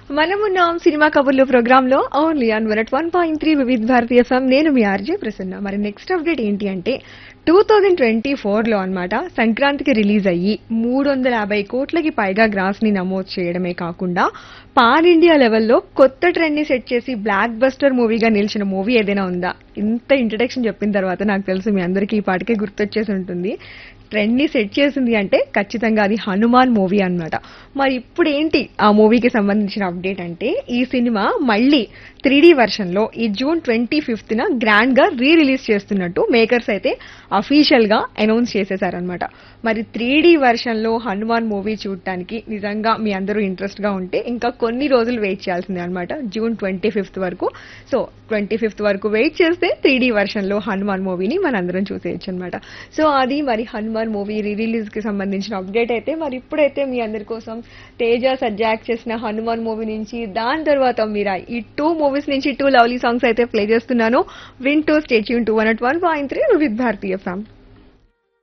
మనమున్నాం సినిమా కబుర్లు ప్రోగ్రామ్ లో only on one one point three Vividh Bharati FM నేను మీ ఆర్జే ప్రసన్న మరి నెక్స్ట్ అప్డేట్ ఏంటి అంటే టూ థౌజండ్ ట్వంటీ ఫోర్లో అనమాట సంక్రాంతికి రిలీజ్ అయ్యి మూడు వందల యాభై కోట్లకి పైగా గ్రాస్ ని నమోదు చేయడమే కాకుండా పాన్ ఇండియా లెవెల్లో కొత్త ట్రెండ్ ని సెట్ చేసి బ్లాక్ బస్టర్ మూవీగా నిలిచిన మూవీ ఏదైనా ఉందా ఇంత ఇంట్రడక్షన్ చెప్పిన తర్వాత నాకు తెలుసు మీ అందరికీ ఈ పాటికే గుర్తొచ్చేసి ఉంటుంది ట్రెండ్ ని సెట్ చేసింది అంటే ఖచ్చితంగా అది హనుమాన్ మూవీ అన్నమాట మరి ఇప్పుడు ఏంటి ఆ మూవీకి సంబంధించిన అప్డేట్ అంటే ఈ సినిమా మళ్ళీ త్రీ డి వర్షన్ లో ఈ జూన్ ట్వంటీ ఫిఫ్త్ న గ్రాండ్ గా రీ రిలీజ్ చేస్తున్నట్టు మేకర్స్ అయితే అఫీషియల్ గా అనౌన్స్ చేసేసారనమాట మరి త్రీ డి వర్షన్ లో హనుమాన్ మూవీ చూడటానికి నిజంగా మీ అందరూ ఇంట్రెస్ట్ గా ఉంటే ఇంకా కొన్ని రోజులు వెయిట్ చేయాల్సిందే అనమాట జూన్ ట్వంటీ ఫిఫ్త్ వరకు సో ట్వంటీ ఫిఫ్త్ వరకు వెయిట్ చేస్తే త్రీ డి వర్షన్ లో హనుమాన్ మూవీని మనందరం చూసేయచ్చు అనమాట సో అది మరి హనుమాన్ మూవీ రీ రిలీజ్ కి సంబంధించిన అప్డేట్ అయితే మరి ఇప్పుడైతే మీ అందరి కోసం తేజ సజ్జాక్ చేసిన హనుమాన్ మూవీ నుంచి దాని తర్వాత మీరా ఈ టూ మూవీస్ నుంచి టూ లవ్లీ సాంగ్స్ అయితే ప్లే చేస్తున్నాను win to stay tuned to one at one point three with Bharati ఫ్యామ్